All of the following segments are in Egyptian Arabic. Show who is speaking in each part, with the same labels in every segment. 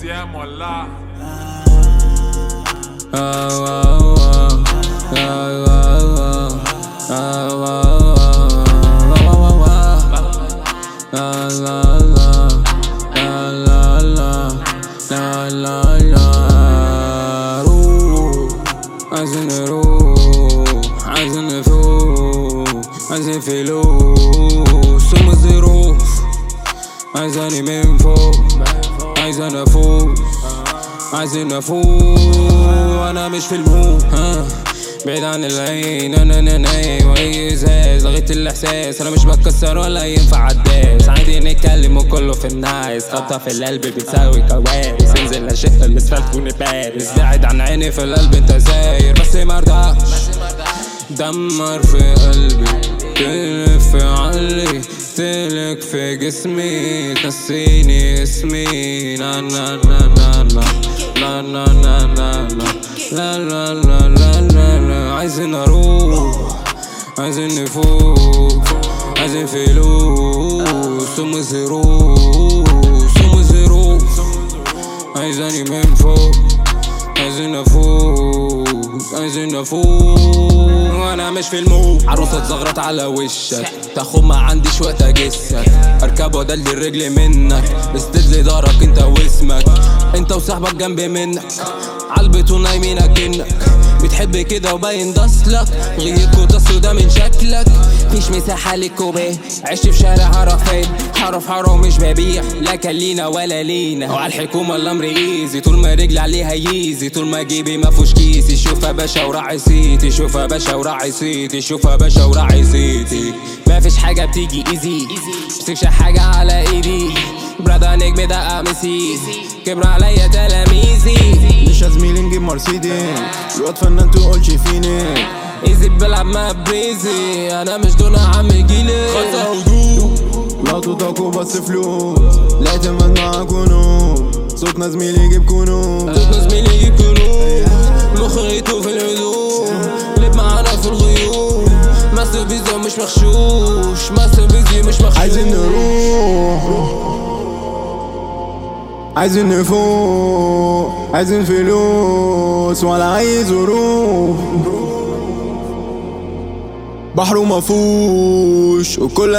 Speaker 1: يا مولعة
Speaker 2: عايزين نروح عايزين نفوق عايزين فلوس ثم الظروف عايزاني من فوق عايزين افوق عايزين افوق انا مش في المود ها بعيد عن العين انا انا نايم واي ازاز لغيت الاحساس انا مش بتكسر ولا ينفع عداس عادي نتكلم وكله في النايس خبطة في القلب بتساوي كوارث انزل اشق الاسفلت ونبارس بعد عن عيني في القلب انت زاير بس مرضاش دمر في قلبي تلف علي تلك في جسمي تنسيني اسمي نا نا نا نا نا نا نا نا نا لا لا لا لا لا لا عايزين اروح عايزين نفوق عايزين فلوس ثم ظروف ثم ظروف عايزاني من فوق عايزين افوق عايزين افوق وانا مش في المود عروسة تزغرط على وشك تاخد ما عنديش وقت اجسك اركب وادلي الرجل منك استد لي دارك انت واسمك انت وصاحبك جنب منك عالبيت ونايمين اكنك بتحب كده وباين دصلك غيركوا تصل ده من شكلك مفيش مساحة للكوبيه عشت في شارع عرفات حرف حرام مش ببيع لا كان لينا ولا لينا وعلى الحكومة الأمر ايزي طول ما رجلي عليها ييزي طول ما جيبي ما فيهوش كيسي شوف يا باشا وراعي صيتي شوف يا باشا وراعي صيتي شوف يا باشا وراعي صيتي مفيش حاجة بتيجي ايزي مش حاجة على ايدي برادا نجم ده قميصي كبر عليا تلاميذي
Speaker 3: مش يا زميلي نجيب مرسيدس الواد فنان تقولش فيني
Speaker 2: ايزي بلعب مع بريزي انا مش دون عم جيلي خطة هدوء
Speaker 3: لا تطاقوا بس فلوس لا اعتمد مع كنوز صوتنا زميلي يجيب كنوز
Speaker 2: صوتنا زميلي يجيب كنوز مخيطه في الهدوء لب معانا في الغيوم ماستر بيزا مش مغشوش ماستر بيزي مش مغشوش
Speaker 3: عايزين نروح عايزين نفوق عايزين فلوس ولا عايز ظروف بحر مفوش والكل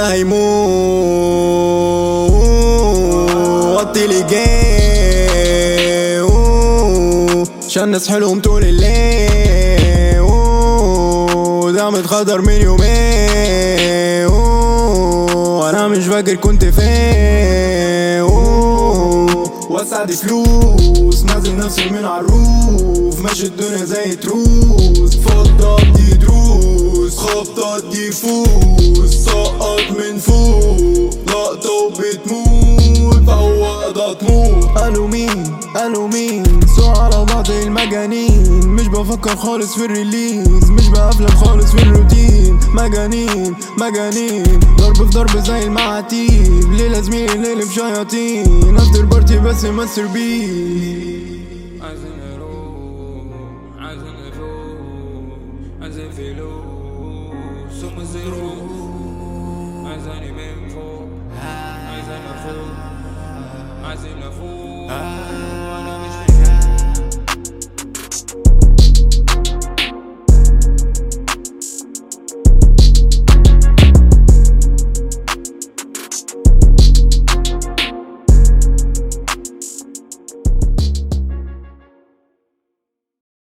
Speaker 3: هيموت وطي لي جاي عشان الناس حلوهم طول الليل ده متخدر من يومين وانا مش فاكر كنت فين وسع دي فلوس نازل نفسي من عالروف ماشي الدنيا زي تروس فضة دي دروس خبطة دي فوز سقط من فوق لقطة وبتموت فوق ده تموت قالوا مين قالوا مين سوق على بعض المجانين مش بفكر خالص في الريليز مش بقفلك خالص في الروتين مجانين مجانين ضرب في ضرب زي المعاتيب ليلة زميلي ليلة في شياطين افتر بارتي بس ماستر بي